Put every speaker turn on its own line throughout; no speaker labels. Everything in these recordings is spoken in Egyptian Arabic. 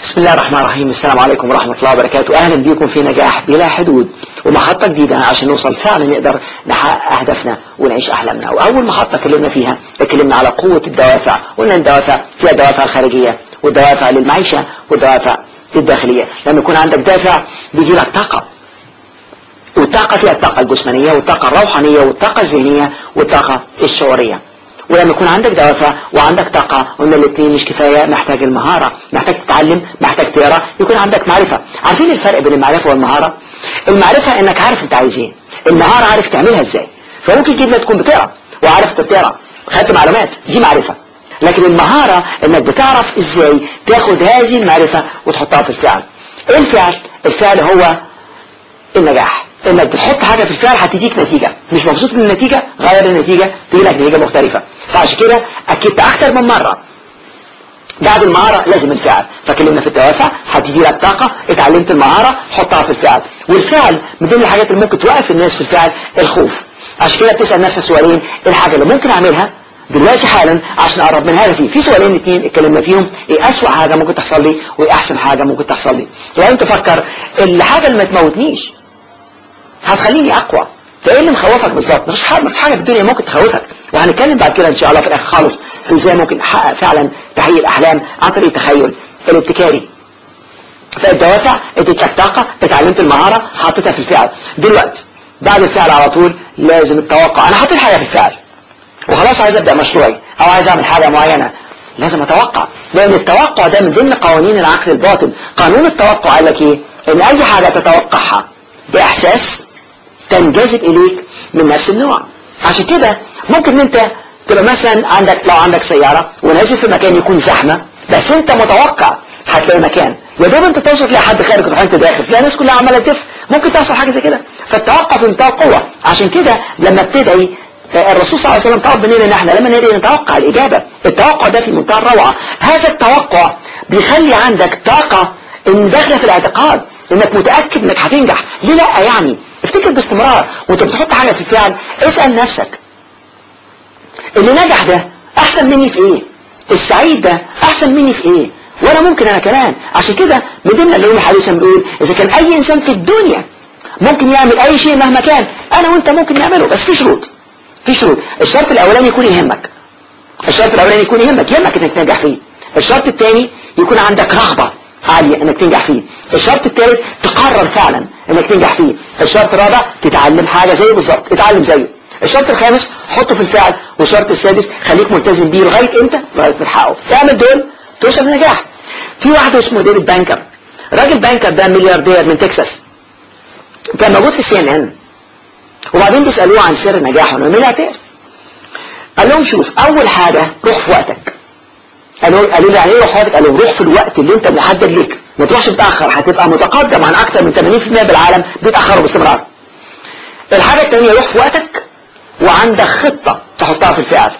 بسم الله الرحمن الرحيم السلام عليكم ورحمة الله وبركاته أهلا بكم في نجاح بلا حدود ومحطة جديدة عشان نوصل فعلا نقدر نحقق أهدافنا ونعيش أحلامنا وأول محطة اتكلمنا فيها اتكلمنا على قوة الدوافع قلنا الدوافع فيها الدوافع الخارجية والدوافع للمعيشة والدوافع الداخلية لما يكون عندك دافع بيجي لك طاقة والطاقة فيها الطاقة الجسمانية والطاقة الروحانية والطاقة الذهنية والطاقة الشعورية ولما يكون عندك دوافع وعندك طاقة قلنا الاثنين مش كفاية محتاج المهارة محتاج تتعلم محتاج تقرا يكون عندك معرفة عارفين الفرق بين المعرفة والمهارة المعرفة انك عارف انت عايز ايه المهارة عارف تعملها ازاي فممكن جدا تكون بتقرا وعارف انت بتقرا خدت معلومات دي معرفة لكن المهارة انك بتعرف ازاي تاخد هذه المعرفة وتحطها في الفعل ايه الفعل الفعل هو النجاح انك بتحط حاجة في الفعل هتديك نتيجة مش مبسوط من النتيجة غير النتيجة تجي لك نتيجة مختلفة فعشان كده اكدت اكتر من مرة بعد المهارة لازم الفعل فكلمنا في الدوافع هتدي لك طاقة اتعلمت المهارة حطها في الفعل والفعل من ضمن الحاجات اللي ممكن توقف الناس في الفعل الخوف عشان كده بتسأل نفسك سؤالين ايه الحاجة اللي ممكن اعملها دلوقتي حالا عشان اقرب من هدفي في سؤالين اتنين اتكلمنا فيهم ايه اسوأ حاجة ممكن تحصل لي وايه احسن حاجة ممكن تحصل لي لو انت فكر الحاجة اللي ما تموتنيش هتخليني اقوى فايه اللي مخوفك بالظبط مفيش حاجه مفيش حاجه في الدنيا ممكن تخوفك وهنتكلم بعد كده ان شاء الله في الاخر خالص في ازاي ممكن نحقق فعلا تحقيق الاحلام عن طريق التخيل الابتكاري فالدوافع اديت لك طاقه اتعلمت المهاره حطيتها في الفعل دلوقتي بعد الفعل على طول لازم التوقع انا حطيت حاجه في الفعل وخلاص عايز ابدا مشروعي او عايز اعمل حاجه معينه لازم اتوقع لان التوقع ده من ضمن قوانين العقل الباطن قانون التوقع قال لك ايه ان اي حاجه تتوقعها باحساس تنجذب اليك من نفس النوع عشان كده ممكن ان انت تبقى مثلا عندك لو عندك سيارة ونازل في مكان يكون زحمة بس انت متوقع هتلاقي مكان يا دوب انت توصل تلاقي حد خارج وتروح انت داخل تلاقي الناس كلها عماله تلف ممكن تحصل حاجه زي كده فالتوقع في منتهى القوه عشان كده لما بتدعي الرسول صلى الله عليه وسلم طلب مننا ان احنا لما ندعي نتوقع الاجابه التوقع ده في منتهى الروعه هذا التوقع بيخلي عندك طاقه ان داخله في الاعتقاد انك متاكد انك هتنجح ليه لا يعني افتكر باستمرار وانت بتحط حاجة في الفعل اسأل نفسك اللي نجح ده احسن مني في ايه السعيد ده احسن مني في ايه وانا ممكن انا كمان عشان كده من ضمن العلوم الحديثة بنقول اذا كان اي انسان في الدنيا ممكن يعمل اي شيء مهما كان انا وانت ممكن نعمله بس في شروط في شروط الشرط الاولاني يكون يهمك الشرط الاولاني يكون يهمك يهمك انك تنجح فيه الشرط الثاني يكون عندك رغبة عالية انك تنجح فيه الشرط الثالث تقرر فعلا انك تنجح فيه الشرط الرابع تتعلم حاجة زيه بالظبط اتعلم زيه الشرط الخامس حطه في الفعل والشرط السادس خليك ملتزم بيه لغاية امتى لغاية ما تحققه تعمل دول توصل للنجاح في واحد اسمه ديفيد بانكر راجل بانكر ده ملياردير من تكساس كان موجود في سي ان ان وبعدين بيسالوه عن سر نجاحه انه ملياردير قال لهم شوف اول حاجة روح في وقتك قالوا قالوا لي يعني ايه روح وقتك قالوا روح في الوقت اللي انت محدد ليك ما تروحش متاخر هتبقى متقدم عن اكثر من 80% بالعالم بيتاخروا باستمرار الحاجه الثانيه روح في وقتك وعندك خطه تحطها في الفعل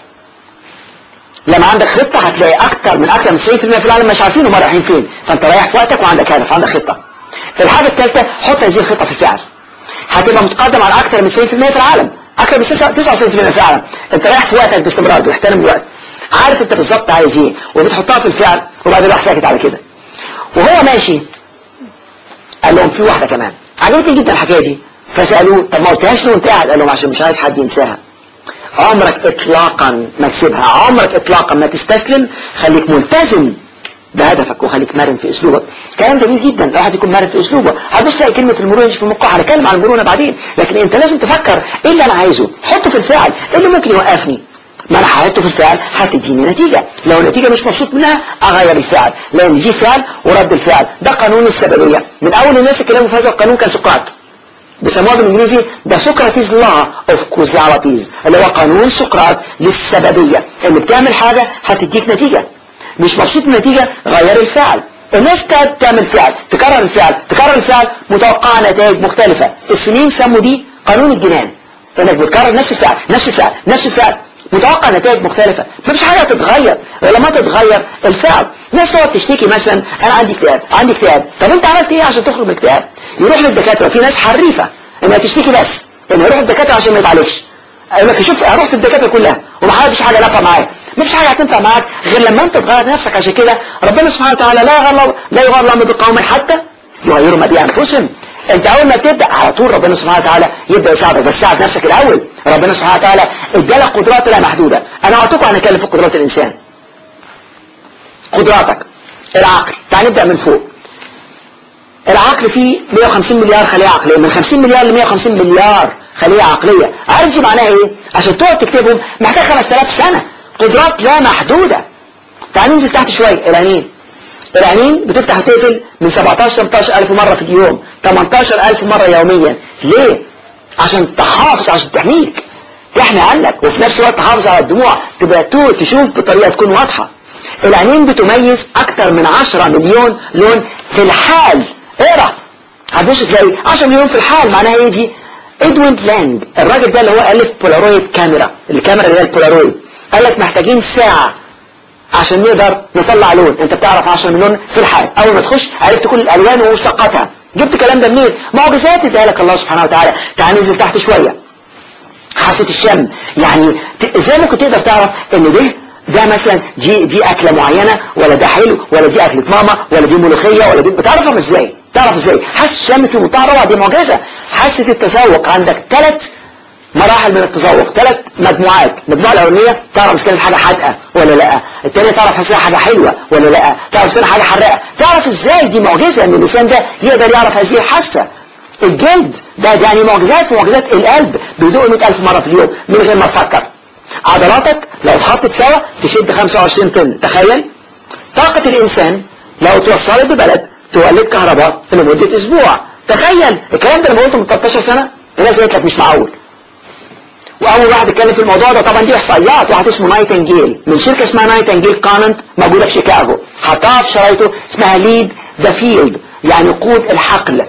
لما عندك خطه هتلاقي اكثر من اكثر من 90% في العالم مش عارفين هم رايحين فين فانت رايح في وقتك وعندك هدف عندك خطه الحاجه الثالثه حط هذه الخطه في الفعل هتبقى متقدم عن اكثر من 90% في العالم اكثر من 99% في العالم انت رايح في وقتك باستمرار بتحترم الوقت عارف انت بالظبط عايز ايه وبتحطها في الفعل وبعدين راح ساكت على كده وهو ماشي قال لهم في واحدة كمان عجبتني جدا الحكاية دي فسألوه طب ما قلتهاش ليه وانت قاعد قال لهم عشان مش عايز حد ينساها عمرك اطلاقا ما تسيبها عمرك اطلاقا ما تستسلم خليك ملتزم بهدفك وخليك مرن في اسلوبك كلام جميل جدا الواحد يكون مرن في اسلوبه هتبص تلاقي كلمه المرونه في المقطع هنتكلم عن المرونه بعدين لكن انت لازم تفكر ايه اللي انا عايزه حطه في الفعل ايه اللي ممكن يوقفني ما انا حطيته في الفعل هتديني نتيجة لو النتيجة مش مبسوط منها اغير الفعل لان دي فعل ورد الفعل ده قانون السببية من اول الناس اتكلموا في هذا القانون كان سقراط بيسموها بالانجليزي ده سقراطيز لا اوف كوزاليتيز اللي هو قانون سقراط للسببية ان بتعمل حاجة هتديك نتيجة مش مبسوط من النتيجة غير الفعل الناس تعمل فعل تكرر الفعل تكرر الفعل متوقعة نتائج مختلفة السنين سموا دي قانون الجنان انك بتكرر نفس الفعل نفس الفعل نفس الفعل متوقع نتائج مختلفة مفيش حاجة تتغير ولما تتغير الفعل ناس تقعد تشتكي مثلا انا عندي اكتئاب عندي اكتئاب طب انت عملت ايه عشان تخرج من الاكتئاب يروح للدكاترة في ناس حريفة انها تشتكي بس انه يروح للدكاترة عشان ما يتعالجش يقول لك شوف رحت الدكاترة كلها وما حدش حاجة نافعة معايا مفيش حاجة هتنفع معاك غير لما انت تغير نفسك عشان كده ربنا سبحانه وتعالى لا يغير لا يغير الله بقوم حتى يغيروا ما بأنفسهم انت اول ما تبدا على طول ربنا سبحانه وتعالى يبدا يساعدك بس ساعد نفسك الاول ربنا سبحانه وتعالى ادالك قدرات لا محدوده انا قلت هنتكلم في قدرات الانسان قدراتك العقل تعال نبدا من فوق العقل فيه 150 مليار خليه عقليه من 50 مليار ل 150 مليار خليه عقليه عارف دي معناها ايه عشان تقعد تكتبهم محتاج 5000 سنه قدرات لا محدوده تعال ننزل تحت شويه العينين العينين بتفتح وتقفل من 17 18 ألف مرة في اليوم 18 ألف مرة يوميا ليه؟ عشان تحافظ عشان تحميك تحمي عنك وفي نفس الوقت تحافظ على الدموع تبقى تشوف بطريقة تكون واضحة العينين بتميز أكثر من 10 مليون لون في الحال اقرا هتبص تلاقي 10 مليون في الحال معناها ايه دي؟ ادوين لانج الراجل ده اللي هو ألف بولارويد كاميرا الكاميرا اللي هي البولارويد قال لك محتاجين ساعة عشان نقدر نطلع لون انت بتعرف 10 مليون في الحال اول ما تخش عرفت كل الالوان ومشتقاتها جبت الكلام ده منين معجزات اداها لك الله سبحانه وتعالى تعال ننزل تحت شويه حاسه الشم يعني ازاي ممكن تقدر تعرف ان ده ده مثلا دي دي اكله معينه ولا ده حلو ولا دي اكله ماما ولا دي ملوخيه ولا دي بتعرفهم ازاي تعرف ازاي حاسه الشم في منتهى الروعه دي معجزه حاسه التذوق عندك ثلاث مراحل من التذوق ثلاث مجموعات المجموعه الاولانيه تعرف اذا كانت حاجه حادقه ولا لا الثانيه تعرف اذا حاجه حلوه ولا لا تعرف اذا حاجه حراقه تعرف ازاي دي معجزه ان الانسان ده يقدر يعرف هذه الحاسه الجلد ده يعني معجزات في معجزات القلب بيدوق 100000 مره في اليوم من غير ما تفكر عضلاتك لو اتحطت سوا تشد 25 طن تخيل طاقه الانسان لو توصلت ببلد تولد كهرباء لمده اسبوع تخيل الكلام ده انا قلته من 13 سنه الناس قالت لك مش معقول واول واحد اتكلم في الموضوع ده طبعا دي احصائيات واحد اسمه نايتنجيل من شركه اسمها نايتنجيل كوننت موجوده في شيكاغو حطها في شرايطه اسمها ليد ذا فيلد يعني قود الحقل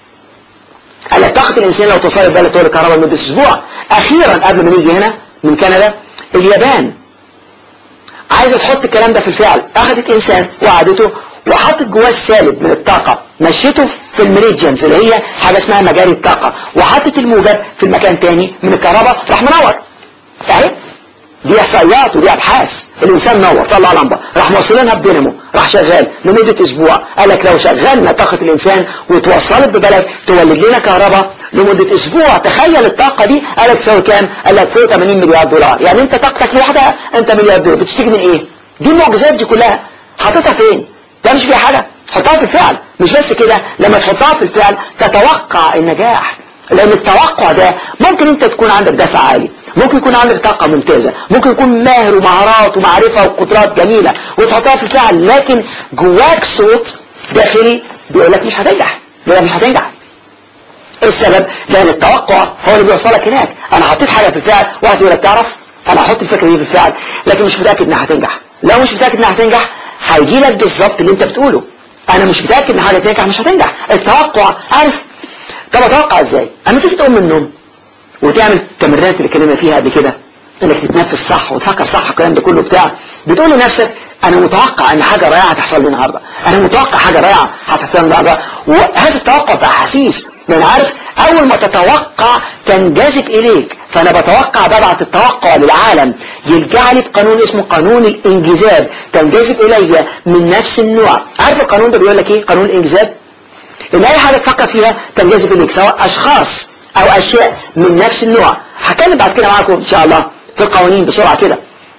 قال لك طاقه الانسان لو توصل بلد تولد كهرباء لمده اسبوع اخيرا قبل ما نيجي هنا من كندا اليابان عايزه تحط الكلام ده في الفعل اخذت انسان وقعدته وحطت جواه السالب من الطاقة مشيته في المريجنز اللي هي حاجة اسمها مجاري الطاقة وحطت الموجب في المكان تاني من الكهرباء راح منور اهي دي احصائيات ودي ابحاث الانسان نور طلع لمبه راح موصلينها بدينامو راح شغال لمده اسبوع قال لك لو شغلنا طاقه الانسان وتوصلت ببلد تولد لنا كهرباء لمده اسبوع تخيل الطاقه دي قال لك تساوي كام؟ قال لك فوق 80 مليار دولار يعني انت طاقتك لوحدها انت مليار دولار بتشتكي من ايه؟ دي المعجزات دي كلها حاططها فين؟ ده مش فيها حاجة حطها في الفعل مش بس كده لما تحطها في الفعل تتوقع النجاح لان التوقع ده ممكن انت تكون عندك دافع عالي ممكن يكون عندك طاقة ممتازة ممكن يكون ماهر ومهارات ومعرفة وقدرات جميلة وتحطها في الفعل لكن جواك صوت داخلي بيقول لك مش هتنجح لا مش هتنجح ايه السبب؟ لان التوقع هو اللي بيوصلك هناك انا حطيت حاجة في الفعل واحد يقول لك تعرف انا هحط الفكرة دي في الفعل لكن مش متأكد انها هتنجح لو مش متأكد انها هتنجح هيجي لك بالظبط اللي انت بتقوله انا مش متاكد ان حاجه تنجح مش هتنجح التوقع عارف طب اتوقع ازاي اما تيجي تقوم من النوم وتعمل التمرينات اللي اتكلمنا فيها قبل كده انك تتنفس صح وتفكر صح الكلام ده كله بتاع بتقول لنفسك انا متوقع ان حاجه رائعه هتحصل لي النهارده انا متوقع حاجه رائعه هتحصل لي النهارده وهذا التوقع باحاسيس لان عارف اول ما تتوقع تنجذب اليك فانا بتوقع ببعت التوقع للعالم يرجع لي بقانون اسمه قانون الانجذاب تنجذب الي من نفس النوع عارف القانون ده بيقول لك ايه قانون الانجذاب ان اي حاجه تفكر فيها تنجذب اليك سواء اشخاص او اشياء من نفس النوع هتكلم بعد كده معاكم ان شاء الله في القوانين بسرعه كده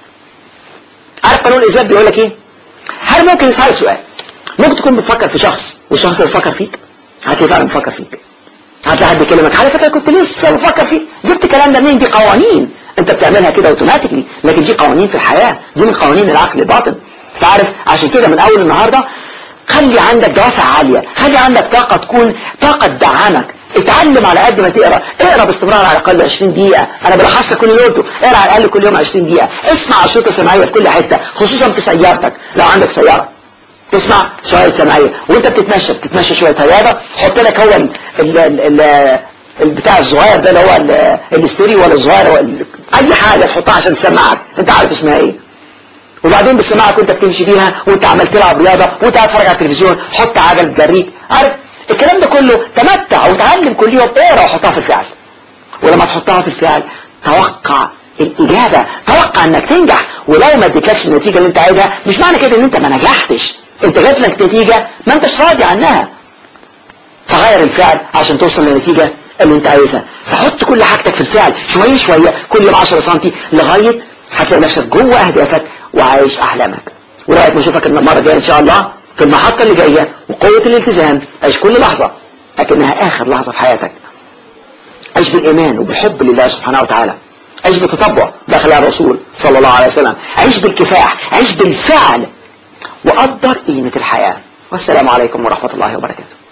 عارف قانون الانجذاب بيقول لك ايه هل ممكن يسألك سؤال ممكن تكون بتفكر في شخص والشخص اللي بيفكر فيك هتلاقي فعلا بيفكر فيك هتلاقي حد بيكلمك على فكره كنت لسه بفكر فيه جبت الكلام ده منين دي قوانين انت بتعملها كده اوتوماتيكلي لكن دي قوانين في الحياه دي من قوانين العقل الباطن تعرف عشان كده من اول النهارده خلي عندك دوافع عاليه خلي عندك طاقه تكون طاقه تدعمك اتعلم على قد ما تقرا اقرا باستمرار على الاقل 20 دقيقه انا بلخص لك كل اللي قلته اقرا على الاقل كل يوم 20 دقيقه اسمع اشرطه سمعيه في كل حته خصوصا في سيارتك لو عندك سياره تسمع شوية سمعية وانت بتتمشى بتتمشى شوية رياضة حط لك هو ال ال ال البتاع الصغير ده اللي هو الاستيريو ولا الصغير اي حاجة تحطها عشان تسمعك انت عارف اسمها ايه وبعدين بتسمعك وانت بتمشي بيها وانت عمال تلعب رياضة وانت قاعد تتفرج على التلفزيون حط عجل تجريك عارف الكلام ده كله تمتع وتعلم كل يوم اقرا وحطها في الفعل ولما تحطها في الفعل توقع الإجابة توقع انك تنجح ولو ما اديتلكش النتيجة اللي انت عايزها مش معنى كده ان انت ما نجحتش انت جات لك نتيجة ما انتش راضي عنها فغير الفعل عشان توصل للنتيجة اللي انت عايزها فحط كل حاجتك في الفعل شوية شوية كل يوم 10 سم لغاية هتلاقي نفسك جوه اهدافك وعايش احلامك ولغاية ما اشوفك المرة الجاية ان شاء الله في المحطة اللي جاية وقوة الالتزام عيش كل لحظة لكنها اخر لحظة في حياتك عيش بالايمان وبالحب لله سبحانه وتعالى عيش بالتطبع داخل الرسول صلى الله عليه وسلم عيش بالكفاح عيش بالفعل وقدر قيمة الحياة والسلام عليكم ورحمة الله وبركاته